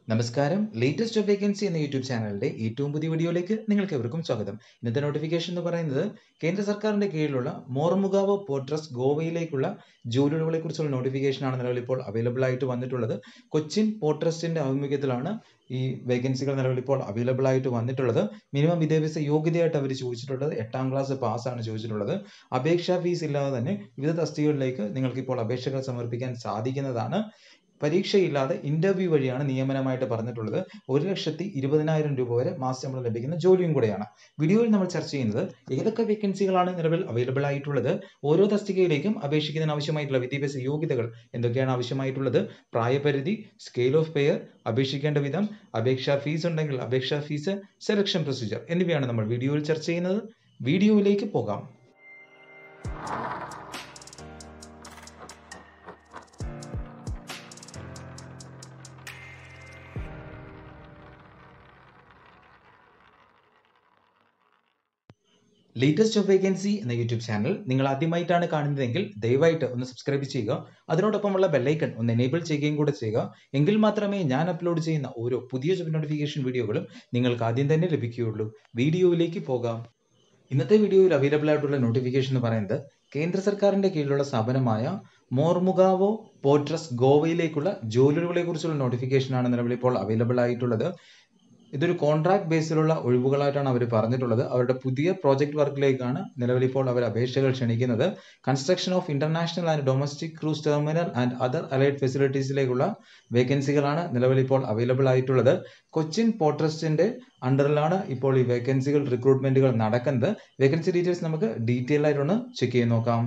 നമസ്കാരം latest job vacancy എന്ന YouTube ചാനലിന്റെ ഏറ്റവും പുതിയ വീഡിയോയിലേക്ക് നിങ്ങൾക്ക് എവർക്കും സ്വാഗതം ഇന്നത്തെ നോട്ടിഫിക്കേഷൻ എന്ന് പറയുന്നത് കേന്ദ്ര സർക്കാരിന്റെ കീഴിലുള്ള മോർമുഗാവോ പോർട്രസ് ഗോവയിലേക്കുള്ള ജോലികളെ കുറിച്ചുള്ള നോട്ടിഫിക്കേഷൻ ആണ് നിലവിൽ ഇപ്പോൾ അവൈലബിൾ ആയിട്ട് വന്നിട്ടുള്ളത് കൊച്ചിൻ പോർട്രസ്റ്റിന്റെ ആഭിമുഖ്യത്തിലാണ് ഈ വേക്കൻസികൾ നിലവിൽ ഇപ്പോൾ അവൈലബിൾ ആയിട്ട് വന്നിട്ടുള്ളത് മിനിമം വിദ്യാഭ്യാസ യോഗ്യതയായിട്ട് അവർ ചോദിച്ചിട്ടുള്ളത് എട്ടാം ക്ലാസ് പാസ്സാണ് ചോദിച്ചിട്ടുള്ളത് അപേക്ഷാ ഫീസ് ഇല്ലാതെ തന്നെ വിവിധ തസ്തികകളിലേക്ക് നിങ്ങൾക്ക് ഇപ്പോൾ അപേക്ഷകൾ സമർപ്പിക്കാൻ സാധിക്കുന്നതാണ് പരീക്ഷയില്ലാതെ ഇന്റർവ്യൂ വഴിയാണ് നിയമനമായിട്ട് പറഞ്ഞിട്ടുള്ളത് ഒരു ലക്ഷത്തി ഇരുപതിനായിരം രൂപ വരെ മാസശമ്പളം ലഭിക്കുന്ന ജോലിയും കൂടെയാണ് വീഡിയോയിൽ നമ്മൾ ചർച്ച ചെയ്യുന്നത് ഏതൊക്കെ വേക്കൻസികളാണ് നിലവിൽ അവൈലബിൾ ആയിട്ടുള്ളത് ഓരോ തസ്തികയിലേക്കും അപേക്ഷിക്കുന്നതിന് ആവശ്യമായിട്ടുള്ള വിദ്യാഭ്യാസ യോഗ്യതകൾ എന്തൊക്കെയാണ് ആവശ്യമായിട്ടുള്ളത് പ്രായപരിധി സ്കെയിൽ ഓഫ് പെയർ അപേക്ഷിക്കേണ്ട വിധം അപേക്ഷാ ഫീസ് ഉണ്ടെങ്കിൽ അപേക്ഷാ ഫീസ് സെലക്ഷൻ പ്രൊസീജിയർ എന്നിവയാണ് നമ്മൾ വീഡിയോയിൽ ചർച്ച ചെയ്യുന്നത് വീഡിയോയിലേക്ക് പോകാം ലേറ്റസ്റ്റ് ജോബ് വേക്കൻസി എന്ന യൂട്യൂബ് ചാനൽ നിങ്ങൾ ആദ്യമായിട്ടാണ് കാണുന്നതെങ്കിൽ ദയവായിട്ട് ഒന്ന് സബ്സ്ക്രൈബ് ചെയ്യുക അതിനോടൊപ്പമുള്ള ബെല്ലൈക്കൺ ഒന്ന് എനേബിൾ ചെയ്യുകയും കൂടെ ചെയ്യുക എങ്കിൽ മാത്രമേ ഞാൻ അപ്ലോഡ് ചെയ്യുന്ന ഓരോ പുതിയ ജോബ് നോട്ടിഫിക്കേഷൻ വീഡിയോകളും നിങ്ങൾക്ക് ആദ്യം തന്നെ ലഭിക്കുകയുള്ളൂ വീഡിയോയിലേക്ക് പോകാം ഇന്നത്തെ വീഡിയോയിൽ അവൈലബിൾ ആയിട്ടുള്ള നോട്ടിഫിക്കേഷൻ എന്ന് പറയുന്നത് കേന്ദ്ര സർക്കാരിന്റെ കീഴിലുള്ള സ്ഥാപനമായ മോർമുഗാവോ പോർട്രസ് ഗോവയിലേക്കുള്ള ജോലികളെ കുറിച്ചുള്ള നോട്ടിഫിക്കേഷനാണ് നിലവിൽ ഇപ്പോൾ അവൈലബിൾ ആയിട്ടുള്ളത് ഇതൊരു കോൺട്രാക്ട് ബേസിലുള്ള ഒഴിവുകളായിട്ടാണ് അവർ പറഞ്ഞിട്ടുള്ളത് അവരുടെ പുതിയ പ്രോജക്റ്റ് വർക്കിലേക്കാണ് നിലവിൽ ഇപ്പോൾ അവർ അപേക്ഷകൾ ക്ഷണിക്കുന്നത് construction of international and domestic cruise terminal and other allied ഫെസിലിറ്റീസിലേക്കുള്ള വേക്കൻസികളാണ് നിലവിൽ ഇപ്പോൾ അവൈലബിൾ ആയിട്ടുള്ളത് കൊച്ചിൻ പോർട്രസ്റ്റിന്റെ അണ്ടറിലാണ് ഇപ്പോൾ ഈ വേക്കൻസികൾ റിക്രൂട്ട്മെന്റുകൾ നടക്കുന്നത് വേക്കൻസി ഡീറ്റെയിൽസ് നമുക്ക് ഡീറ്റെയിൽ ആയിട്ടൊന്ന് ചെക്ക് ചെയ്ത് നോക്കാം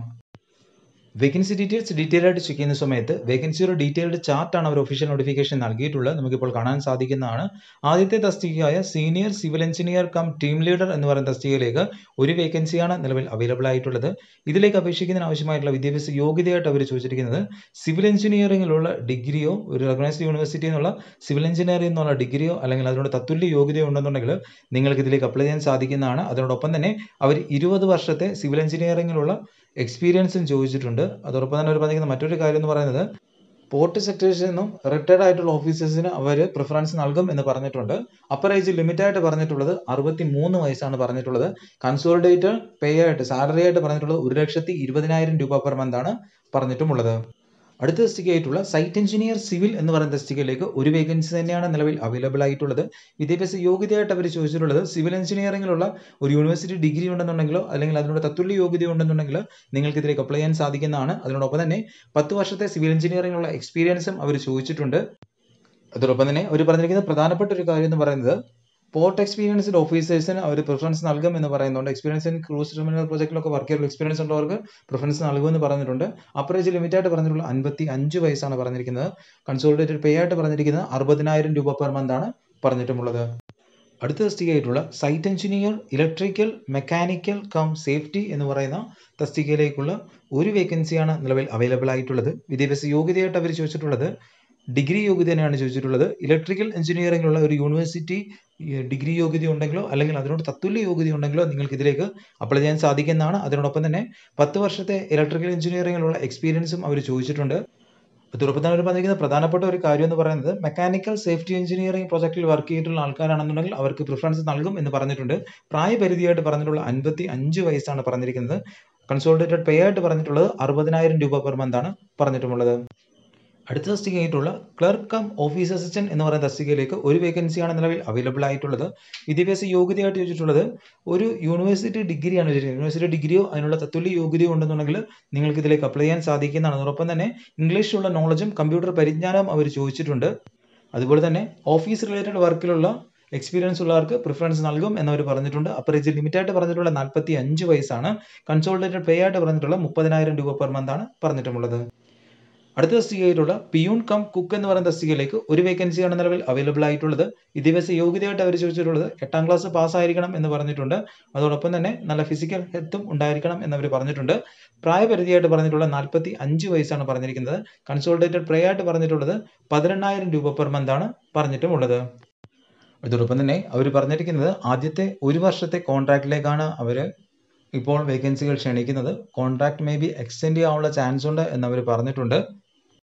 വേക്കൻസി ഡീറ്റെയിൽസ് ഡീറ്റെയിൽ ആയിട്ട് ചെക്ക് ചെയ്യുന്ന സമയത്ത് വേക്കൻസിയുടെ ഡീറ്റെയിൽഡ് ചാർട്ടാണ് അവർ ഒഫീഷ്യൽ നോട്ടിഫിക്കേഷൻ നൽകിയിട്ടുള്ളത് നമുക്കിപ്പോൾ കാണാൻ സാധിക്കുന്നതാണ് ആദ്യത്തെ തസ്തികയായ senior civil engineer cum team leader എന്ന് പറയുന്ന തസ്തികയിലേക്ക് ഒരു വേക്കൻസിയാണ് നിലവിൽ അവൈലബിൾ ആയിട്ടുള്ളത് ഇതിലേക്ക് അപേക്ഷിക്കുന്നതിന് ആവശ്യമായിട്ടുള്ള വിദ്യാഭ്യാസ യോഗ്യതയായിട്ട് അവർ ചോദിച്ചിരിക്കുന്നത് സിവിൽ എഞ്ചിനീയറിംഗിലുള്ള ഡിഗ്രിയോ ഒരു റെക്കഗ്നൈസ്ഡ് യൂണിവേഴ്സിറ്റി എന്നുള്ള സിവിൽ എഞ്ചിനീയറിംഗ് എന്നുള്ള ഡിഗ്രിയോ അല്ലെങ്കിൽ അതിനോട് തത്തുല്യ യോഗ്യതയോ ഉണ്ടെന്നുണ്ടെങ്കിൽ നിങ്ങൾക്ക് ഇതിലേക്ക് അപ്ലൈ ചെയ്യാൻ സാധിക്കുന്നതാണ് അതിനോടൊപ്പം തന്നെ അവർ ഇരുപത് വർഷത്തെ സിവിൽ എഞ്ചിനീയറിംഗിലുള്ള എക്സ്പീരിയൻസും ചോദിച്ചിട്ടുണ്ട് അതോടൊപ്പം തന്നെ അവർ പറഞ്ഞിരിക്കുന്ന മറ്റൊരു കാര്യം എന്ന് പറയുന്നത് പോർട്ട് സെക്ടേഴ്സിൽ നിന്നും റിട്ടയർഡ് ആയിട്ടുള്ള ഓഫീസേഴ്സിന് അവർ പ്രിഫറൻസ് നൽകും എന്ന് പറഞ്ഞിട്ടുണ്ട് അപ്പർ ഏജ് ലിമിറ്റ് ആയിട്ട് പറഞ്ഞിട്ടുള്ളത് അറുപത്തി മൂന്ന് വയസ്സാണ് പറഞ്ഞിട്ടുള്ളത് കൺസോളിഡേറ്റഡ് പേ ആയിട്ട് സാലറി ആയിട്ട് പറഞ്ഞിട്ടുള്ളത് ഒരു ലക്ഷത്തി ഇരുപതിനായിരം രൂപ പെർ മന്ത് ആണ് പറഞ്ഞിട്ടുമുള്ളത് അടുത്ത തസ്തികയായിട്ടുള്ള സൈറ്റ് എഞ്ചിനീയർ സിവിൽ എന്ന് പറയുന്ന തസ്തികയിലേക്ക് ഒരു വേക്കൻസി തന്നെയാണ് നിലവിൽ അവൈലബിൾ ആയിട്ടുള്ളത് വിദ്യാഭ്യാസ യോഗ്യതയായിട്ട് അവർ ചോദിച്ചിട്ടുള്ളത് സിവിൽ എഞ്ചിനീയറിംഗിലുള്ള ഒരു യൂണിവേഴ്സിറ്റി ഡിഗ്രി ഉണ്ടെന്നുണ്ടെങ്കിലോ അല്ലെങ്കിൽ അതിനോട് തത്തുല്യ യോഗ്യത ഉണ്ടെന്നുണ്ടെങ്കിൽ നിങ്ങൾക്ക് ഇതിലേക്ക് അപ്ലൈ ചെയ്യാൻ സാധിക്കുന്നതാണ് അതിനോടൊപ്പം തന്നെ പത്ത് വർഷത്തെ സിവിൽ എഞ്ചിനീയറിംഗിലുള്ള എക്സ്പീരിയൻസും അവർ ചോദിച്ചിട്ടുണ്ട് അതോടൊപ്പം തന്നെ അവർ പറഞ്ഞിരിക്കുന്ന പ്രധാനപ്പെട്ട ഒരു കാര്യം എന്ന് പറയുന്നത് പോർട്ട് എക്സ്പീരിയൻസ്ഡ് ഓഫീസേഴ്സിന് അവർ പ്രിഫറൻസ് നൽകും എന്ന് പറയുന്നുണ്ട് എക്സ്പീരിയൻസ് ഇൻ ക്രൂസ് ടെർമിനൽ പ്രോജക്റ്റിലൊക്കെ വർക്ക് ചെയ്ത എക്സ്പീരിയൻസ് ഉള്ളവർക്ക് പ്രിഫറൻസ് നൽകുമെന്ന് പറഞ്ഞിട്ടുണ്ട് അപ്പർ ഏജ് ലിമിറ്റ് ആയിട്ട് പറഞ്ഞിട്ടുള്ള അൻപത്തി അഞ്ച് വയസ്സാണ് പറഞ്ഞിരിക്കുന്നത് കൺസോളിഡേറ്റഡ് പേ ആയിട്ട് പറഞ്ഞിരിക്കുന്നത് അറുപതിനായിരം രൂപ പെർ മന്ത് ആണ് പറഞ്ഞിട്ടുമുള്ളത് അടുത്ത തസ്തികയായിട്ടുള്ള site engineer electrical mechanical cum safety എന്ന് പറയുന്ന തസ്തികയിലേക്കുള്ള ഒരു വേക്കൻസിയാണ് നിലവിൽ അവൈലബിൾ ആയിട്ടുള്ളത് വിദ്യാഭ്യാസ യോഗ്യതയായിട്ട് അവർ ചോദിച്ചിട്ടുള്ളത് ഡിഗ്രി യോഗ്യത തന്നെയാണ് ചോദിച്ചിട്ടുള്ളത് ഇലക്ട്രിക്കൽ എഞ്ചിനീയറിംഗിലുള്ള ഒരു യൂണിവേഴ്സിറ്റി ഡിഗ്രി യോഗ്യത ഉണ്ടെങ്കിലോ അല്ലെങ്കിൽ അതിനോട് തത്തുല്യ യോഗ്യത ഉണ്ടെങ്കിലോ നിങ്ങൾക്ക് ഇതിലേക്ക് അപ്ലൈ ചെയ്യാൻ സാധിക്കുന്നതാണ് അതിനോടൊപ്പം തന്നെ പത്ത് വർഷത്തെ ഇലക്ട്രിക്കൽ എഞ്ചിനീയറിംഗിലുള്ള എക്സ്പീരിയൻസും അവർ ചോദിച്ചിട്ടുണ്ട് അതോടൊപ്പം തന്നെ അവർ പറഞ്ഞിരിക്കുന്ന പ്രധാനപ്പെട്ട ഒരു കാര്യം എന്ന് പറയുന്നത് മെക്കാനിക്കൽ സേഫ്റ്റി എഞ്ചിനീയറിംഗ് പ്രോജക്റ്റിൽ വർക്ക് ചെയ്തിട്ടുള്ള ആൾക്കാരാണെന്നുണ്ടെങ്കിൽ അവർക്ക് പ്രിഫറൻസ് നൽകും എന്ന് പറഞ്ഞിട്ടുണ്ട് പ്രായപരിധിയായിട്ട് പറഞ്ഞിട്ടുള്ള അൻപത്തി അഞ്ച് വയസ്സാണ് പറഞ്ഞിരിക്കുന്നത് കൺസോൾട്ടേറ്റഡ് പേ ആയിട്ട് പറഞ്ഞിട്ടുള്ളത് അറുപതിനായിരം രൂപ പെർ മന്ത് ആണ് പറഞ്ഞിട്ടുമുള്ളത് അടുത്ത തസ്തികയായിട്ടുള്ള ക്ലർക്ക് കം ഓഫീസ് അസിസ്റ്റന്റ് എന്ന് പറയുന്ന തസ്തികയിലേക്ക് ഒരു വേക്കൻസിയാണ് നിലവിൽ അവൈലബിൾ ആയിട്ടുള്ളത് വിദ്യാഭ്യാസ യോഗ്യതയായിട്ട് ചോദിച്ചിട്ടുള്ളത് ഒരു യൂണിവേഴ്സിറ്റി ഡിഗ്രിയാണ് ചോദിച്ചിട്ടുള്ളത് യൂണിവേഴ്സിറ്റി ഡിഗ്രിയോ അതിനുള്ള തത്തുല്യ യോഗ്യതയോ ഉണ്ടെന്നുണ്ടെങ്കിൽ നിങ്ങൾക്ക് ഇതിലേക്ക് അപ്ലൈ ചെയ്യാൻ സാധിക്കുന്നതാണ് അതോടൊപ്പം തന്നെ ഇംഗ്ലീഷിലുള്ള നോളജും കമ്പ്യൂട്ടർ പരിജ്ഞാനവും അവർ ചോദിച്ചിട്ടുണ്ട് അതുപോലെ തന്നെ ഓഫീസ് റിലേറ്റഡ് വർക്കിലുള്ള എക്സ്പീരിയൻസ് ഉള്ളവർക്ക് പ്രിഫറൻസ് നൽകും എന്നവർ പറഞ്ഞിട്ടുണ്ട് അപ്പർ ഏജ് ലിമിറ്റ് ആയിട്ട് പറഞ്ഞിട്ടുള്ള നാൽപ്പത്തി അഞ്ച് വയസ്സാണ് കൺസോൾട്ടേറ്റഡ് പേ ആയിട്ട് പറഞ്ഞിട്ടുള്ള മുപ്പതിനായിരം രൂപ പെർ മന്ത് ആണ് പറഞ്ഞിട്ടുള്ളത് അടുത്ത തസ്തികയിലുള്ള പിയൂൺ കം കുക്ക് എന്ന് പറയുന്ന തസ്തികയിലേക്ക് ഒരു വേക്കൻസിയാണ് നിലവിൽ അവൈലബിൾ ആയിട്ടുള്ളത് വിദ്യാഭ്യാസ യോഗ്യതയായിട്ട് അവർ ചോദിച്ചിട്ടുള്ളത് എട്ടാം ക്ലാസ് പാസ്സായിരിക്കണം എന്ന് പറഞ്ഞിട്ടുണ്ട് അതോടൊപ്പം തന്നെ നല്ല ഫിസിക്കൽ ഹെൽത്തും ഉണ്ടായിരിക്കണം എന്നവർ പറഞ്ഞിട്ടുണ്ട് പ്രായപരിധിയായിട്ട് പറഞ്ഞിട്ടുള്ള നാൽപ്പത്തി അഞ്ച് വയസ്സാണ് പറഞ്ഞിരിക്കുന്നത് കൺസോൾട്ടേറ്റഡ് പ്രേ ആയിട്ട് പറഞ്ഞിട്ടുള്ളത് പതിനെണ്ണായിരം രൂപ പെർ മന്ത് ആണ് പറഞ്ഞിട്ടുമുള്ളത് അതോടൊപ്പം തന്നെ അവർ പറഞ്ഞിരിക്കുന്നത് ആദ്യത്തെ ഒരു വർഷത്തെ കോൺട്രാക്റ്റിലേക്കാണ് അവർ ഇപ്പോൾ വേക്കൻസികൾ ക്ഷണിക്കുന്നത് കോൺട്രാക്ട് മേ ബി എക്സ്റ്റെൻഡ് ചെയ്യാനുള്ള ചാൻസ് ഉണ്ട് എന്നവർ പറഞ്ഞിട്ടുണ്ട്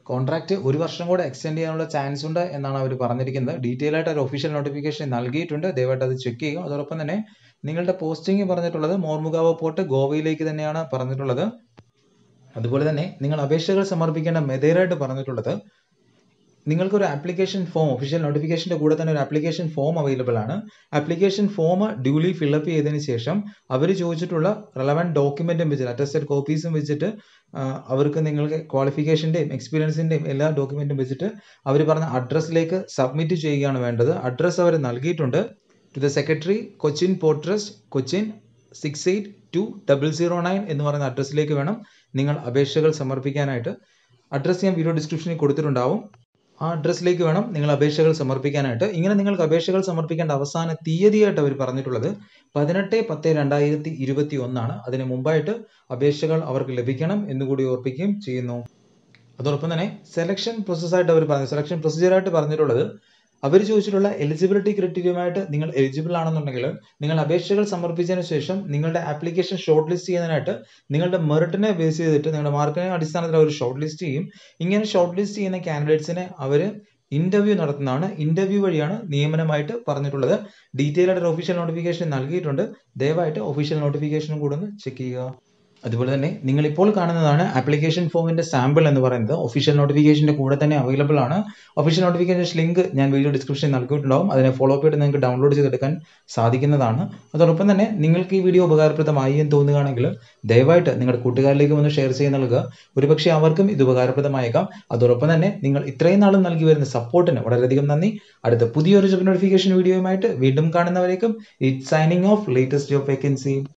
കോൺട്രാക്ട് ഒരു വർഷം കൂടെ എക്സ്റ്റെൻഡ് ചെയ്യാനുള്ള ചാൻസ് ഉണ്ട് എന്നാണ് അവർ പറഞ്ഞിരിക്കുന്നത് ഡീറ്റെയിൽ ആയിട്ട് ഒരു ഒഫീഷ്യൽ നോട്ടിഫിക്കേഷൻ നൽകിയിട്ടുണ്ട് ദയവായിട്ട് അത് ചെക്ക് ചെയ്യുക അതോടൊപ്പം തന്നെ നിങ്ങളുടെ പോസ്റ്റിംഗ് പറഞ്ഞിട്ടുള്ളത് മോർമുഗാവ് പോർട്ട് ഗോവയിലേക്ക് തന്നെയാണ് പറഞ്ഞിട്ടുള്ളത് അതുപോലെ തന്നെ നിങ്ങൾ അപേക്ഷകൾ സമർപ്പിക്കേണ്ട മെതേഡായിട്ട് പറഞ്ഞിട്ടുള്ളത് നിങ്ങൾക്കൊരു ആപ്ലിക്കേഷൻ ഫോം ഒഫീഷ്യൽ നോട്ടിഫിക്കേഷൻ്റെ കൂടെ തന്നെ ഒരു ആപ്ലിക്കേഷൻ ഫോം അവൈലബിൾ ആണ് ആപ്ലിക്കേഷൻ ഫോം ഡ്യൂലി ഫില്ലപ്പ് ചെയ്തതിന് ശേഷം അവർ ചോദിച്ചിട്ടുള്ള റെലവൻറ്റ് ഡോക്യുമെൻറ്റും വെച്ചിട്ട് അറ്റസ്റ്റഡ് കോപ്പീസും വെച്ചിട്ട് അവർക്ക് നിങ്ങൾക്ക് ക്വാളിഫിക്കേഷൻ്റെയും എക്സ്പീരിയൻസിൻ്റെയും എല്ലാ ഡോക്യുമെൻറ്റും വെച്ചിട്ട് അവർ പറഞ്ഞ അഡ്രസ്സിലേക്ക് സബ്മിറ്റ് ചെയ്യുകയാണ് വേണ്ടത് അഡ്രസ്സ് അവർ നൽകിയിട്ടുണ്ട് to the secretary Cochin port trust Cochin six eight two double zero nine എന്ന് പറയുന്ന അഡ്രസ്സിലേക്ക് വേണം നിങ്ങൾ അപേക്ഷകൾ സമർപ്പിക്കാനായിട്ട് അഡ്രസ്സ് ഞാൻ വീഡിയോ ഡിസ്ക്രിപ്ഷനിൽ കൊടുത്തിട്ടുണ്ടാവും ആ അഡ്രസ്സിലേക്ക് വേണം നിങ്ങൾ അപേക്ഷകൾ സമർപ്പിക്കാനായിട്ട് ഇങ്ങനെ നിങ്ങൾക്ക് അപേക്ഷകൾ സമർപ്പിക്കേണ്ട അവസാന തീയതിയായിട്ട് അവർ പറഞ്ഞിട്ടുള്ളത് പതിനെട്ട് പത്ത് രണ്ടായിരത്തി ഇരുപത്തി ഒന്നാണ് അതിന് മുമ്പായിട്ട് അപേക്ഷകൾ അവർക്ക് ലഭിക്കണം എന്നുകൂടി ഓർപ്പിക്കുകയും ചെയ്യുന്നു അതോടൊപ്പം തന്നെ സെലക്ഷൻ പ്രോസസ്സായിട്ട് അവർ പറഞ്ഞു സെലക്ഷൻ പ്രൊസീജിയറായിട്ട് പറഞ്ഞിട്ടുള്ളത് അവർ ചോദിച്ചിട്ടുള്ള എലിജിബിലിറ്റി ക്രൈറ്റീരിയമായിട്ട് നിങ്ങൾ എലിജിബിൾ ആണെന്നുണ്ടെങ്കിൽ നിങ്ങൾ അപേക്ഷകൾ സമർപ്പിച്ചതിന് ശേഷം നിങ്ങളുടെ ആപ്ലിക്കേഷൻ ഷോർട്ട് ലിസ്റ്റ് ചെയ്യുന്നതിനായിട്ട് നിങ്ങളുടെ മെറിറ്റിനെ ബേസ് ചെയ്തിട്ട് നിങ്ങളുടെ മാർക്കിനെ അടിസ്ഥാനത്തിൽ അവർ ഷോർട്ട് ലിസ്റ്റ് ചെയ്യും ഇങ്ങനെ ഷോർട്ട് ലിസ്റ്റ് ചെയ്യുന്ന കാൻഡിഡേറ്റ്സിനെ അവർ ഇന്റർവ്യൂ നടത്തുന്നതാണ് ഇന്റർവ്യൂ വഴിയാണ് നിയമനമായിട്ട് പറഞ്ഞിട്ടുള്ളത് ഡീറ്റെയിൽ ആയിട്ട് ഒഫീഷ്യൽ നോട്ടിഫിക്കേഷൻ നൽകിയിട്ടുണ്ട് ദയവായിട്ട് ഒഫീഷ്യൽ നോട്ടിഫിക്കേഷനും കൂടെ ഒന്ന് ചെക്ക് ചെയ്യുക അതുപോലെ തന്നെ നിങ്ങൾ ഇപ്പോൾ കാണുന്നതാണ് ആപ്ലിക്കേഷൻ ഫോമിന്റെ സാമ്പിൾ എന്ന് പറയുന്നത് ഒഫീഷ്യൽ നോട്ടിഫിക്കേഷന്റെ കൂടെ തന്നെ അവൈലബിൾ ആണ് ഒഫീഷ്യൽ നോട്ടിഫിക്കേഷൻ ലിങ്ക് ഞാൻ വീഡിയോ ഡിസ്ക്രിപ്ഷനിൽ നൽകിയിട്ടുണ്ടാവും അതിനെ ഫോളോ അപ്പ് ചെയ്ത് നിങ്ങൾക്ക് ഡൗൺലോഡ് ചെയ്തെടുക്കാൻ സാധിക്കുന്നതാണ് അതോടൊപ്പം തന്നെ നിങ്ങൾക്ക് ഈ വീഡിയോ ഉപകാരപ്രദമായി എന്ന് തോന്നുകയാണെങ്കിൽ ദയവായിട്ട് നിങ്ങളുടെ കൂട്ടുകാരിലേക്ക് ഒന്ന് ഷെയർ ചെയ്ത് നൽകുക ഒരുപക്ഷെ അവർക്കും ഇത് ഉപകാരപ്രദമായേക്കാം അതോടൊപ്പം തന്നെ നിങ്ങൾ ഇത്രയും നാളും നൽകി വരുന്ന സപ്പോർട്ടിന് വളരെയധികം നന്ദി അടുത്ത പുതിയൊരു ജോബ് നോട്ടിഫിക്കേഷൻ വീഡിയോയുമായിട്ട് വീണ്ടും കാണുന്നവരേക്കും it signing off latest job vacancy